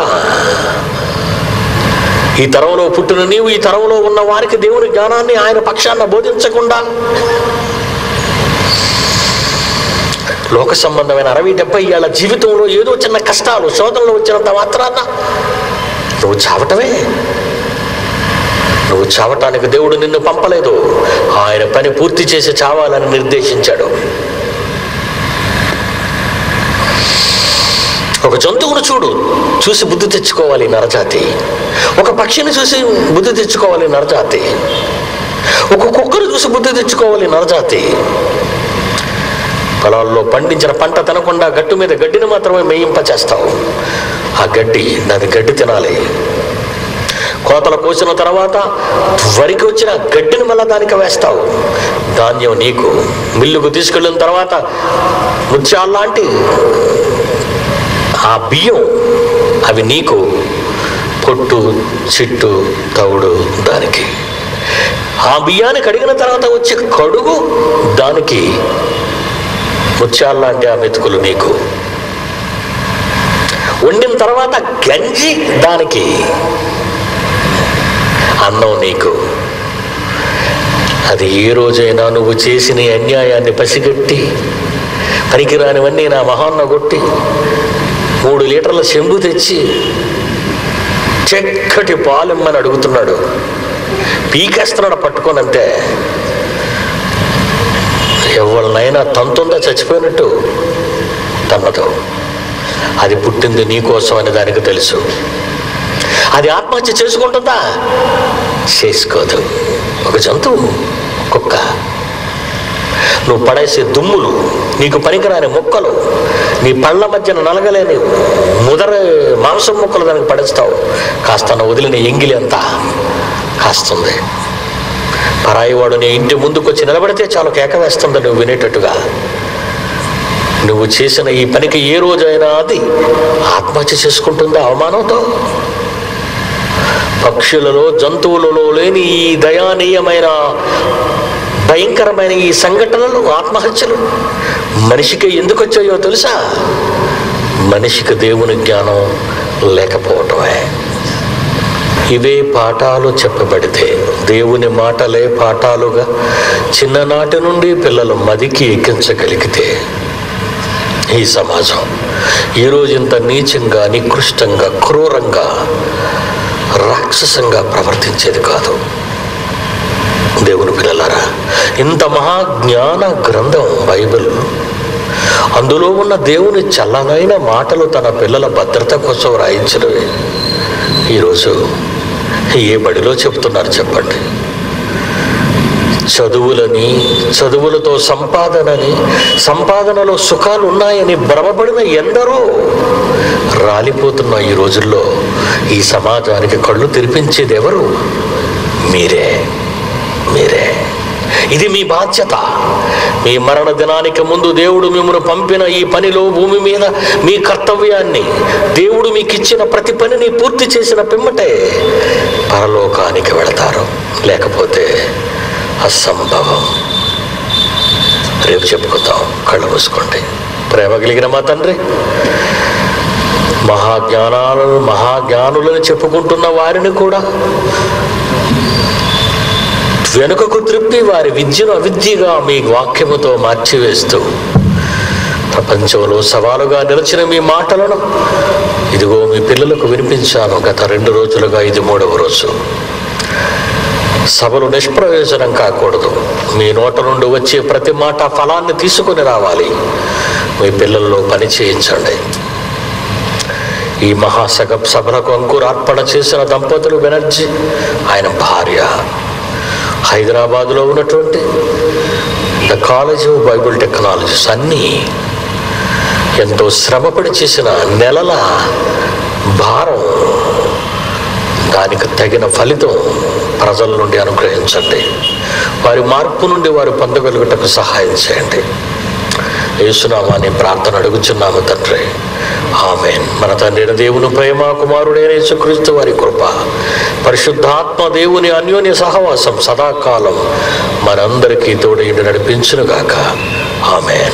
ఈ తరంలో పుట్టిన నీవు ఈ తరంలో ఉన్న వారికి దేవుని జ్ఞానాన్ని ఆయన పక్షాన బోధించకుండా లోక సంబంధమైన అరవై డెబ్బై ఏళ్ళ జీవితంలో ఏదో చిన్న కష్టాలు శోధనలు వచ్చినంత మాత్రాన నువ్వు చావటమే నువ్వు చావటానికి దేవుడు నిన్ను పంపలేదు ఆయన పని పూర్తి చేసి చావాలని నిర్దేశించాడు ఒక జంతువును చూడు చూసి బుద్ధి తెచ్చుకోవాలి నరజాతి ఒక పక్షిని చూసి బుద్ధి తెచ్చుకోవాలి నరజాతి ఒక కుక్కను చూసి బుద్ధి తెచ్చుకోవాలి నరజాతి పొలాల్లో పండించిన పంట తినకుండా గట్టు మీద గడ్డిని మాత్రమే మేయింప చేస్తావు ఆ గడ్డి దాని గడ్డి తినాలి కోతలు కోసిన తర్వాత వరికి వచ్చిన గడ్డిని మళ్ళా దానికి వేస్తావు ధాన్యం నీకు మిల్లుకు తీసుకెళ్ళిన తర్వాత ముత్యాల్లాంటి ఆ బియ్యం అవి నీకు పొట్టు చిట్టు తవుడు దానికి ఆ బియ్యాన్ని కడిగిన తర్వాత వచ్చే కడుగు దానికి ముత్యాల్లాంటి ఆ మెతుకులు నీకు వండిన తర్వాత గంజి దానికి అన్నం నీకు అది ఏ రోజైనా నువ్వు చేసిన ఈ అన్యాయాన్ని పసిగట్టి పనికిరానివన్నీ నా మహాన్న కొట్టి మూడు లీటర్ల చెంబు తెచ్చి చెక్కటి పాలెమ్మని అడుగుతున్నాడు పీకేస్తున్నాడు పట్టుకోనంతే ఎవరినైనా తంతుందా చచ్చిపోయినట్టు తన్నదు అది పుట్టింది నీకోసం అని దానికి తెలుసు అది ఆత్మహత్య చేసుకుంటుందా చేసుకోదు ఒక జంతువు కుక్క నువ్వు పడేసే దుమ్ములు నీకు పనికిరాని మొక్కలు నీ పళ్ళ మధ్యన నలగలేని ముదర మాంసం ముక్కలు దానికి పడేస్తావు కాస్త వదిలిన ఎంగిలి అంతా కాస్తుంది పరాయి వాడు నీ ఇంటి ముందుకు వచ్చి నిలబడితే చాలు కేక వేస్తుంది నువ్వు వినేటట్టుగా నువ్వు చేసిన ఈ పనికి ఏ రోజైనా అది ఆత్మహత్య చేసుకుంటుందా అవమానంతో పక్షులలో జంతువులలో లేని ఈ దయానీయమైన భయంకరమైన ఈ సంఘటనలు ఆత్మహత్యలు మనిషికి ఎందుకు వచ్చాయో తెలుసా మనిషికి దేవుని జ్ఞానం లేకపోవటమే ఇవే పాఠాలు చెప్పబడితే దేవుని మాటలే పాఠాలుగా చిన్ననాటి నుండి పిల్లలు మదికి ఎక్కించగలిగితే ఈ సమాజం ఈరోజు ఇంత నీచంగా నికృష్టంగా క్రూరంగా రాక్షసంగా ప్రవర్తించేది కాదు దేవుని పిల్లలారా ఇంత మహాజ్ఞాన గ్రంథం బైబిల్ అందులో ఉన్న దేవుని చల్లనైన మాటలు తన పిల్లల భద్రత కోసం రాయించినవి ఈరోజు ఏ బడిలో చెప్తున్నారు చెప్పండి చదువులని చదువులతో సంపాదనని సంపాదనలో సుఖాలు ఉన్నాయని భ్రమపడిన ఎందరో రాలిపోతున్న ఈ రోజుల్లో ఈ సమాజానికి కళ్ళు తెరిపించేది ఎవరు మీరే మీరే ఇది మీ బాధ్యత మీ మరణ దినానికి ముందు దేవుడు మిమ్మల్ని పంపిన ఈ పనిలో భూమి మీద మీ కర్తవ్యాన్ని దేవుడు మీకు ఇచ్చిన ప్రతి పనిని పూర్తి చేసిన పిమ్మటే పరలోకానికి వెళతారు లేకపోతే అసంభవం రేపు చెప్పుకుందాం కళ్ళు మూసుకోండి ప్రేమ కలిగిన మా తండ్రి మహాజ్ఞానాలను మహాజ్ఞానులను చెప్పుకుంటున్న వారిని కూడా వెనుకకు త్రిప్పి వారి విద్యను అవిద్యగా మీ వాక్యముతో మార్చివేస్తూ ప్రపంచంలో సవాలుగా నిలిచిన మీ మాటలను ఇదిగో మీ పిల్లలకు వినిపించాను గత రెండు రోజులుగా ఇది మూడవ రోజు సభలు నిష్ప్రయోజనం కాకూడదు మీ నోట నుండి వచ్చే ప్రతి మాట ఫలాన్ని తీసుకొని రావాలి మీ పిల్లల్లో పని చేయించండి ఈ మహాసగ సభలకు అంకురార్పణ చేసిన దంపతులు బెనర్జీ ఆయన భార్య హైదరాబాదులో ఉన్నటువంటి the college of Bible technologies అన్నీ ఎంతో శ్రమపడి చేసిన నెలల భారం దానికి తగిన ఫలితం ప్రజల నుండి అనుగ్రహించండి వారి మార్పు నుండి వారు పొందగలుగుటకు సహాయం చేయండి యేసునామాని ప్రార్థన అడుగుచున్నాము తండ్రి ఆమెన్ మన తండ్రి దేవుని ప్రేమ కుమారుడైన యేసుక్రీస్తు వారి కృప పరిశుద్ధాత్మ దేవుని అన్యోన్య సహవాసం సదాకాలం మనందరికీ తోడైండి నడిపించునుగాక ఆమెన్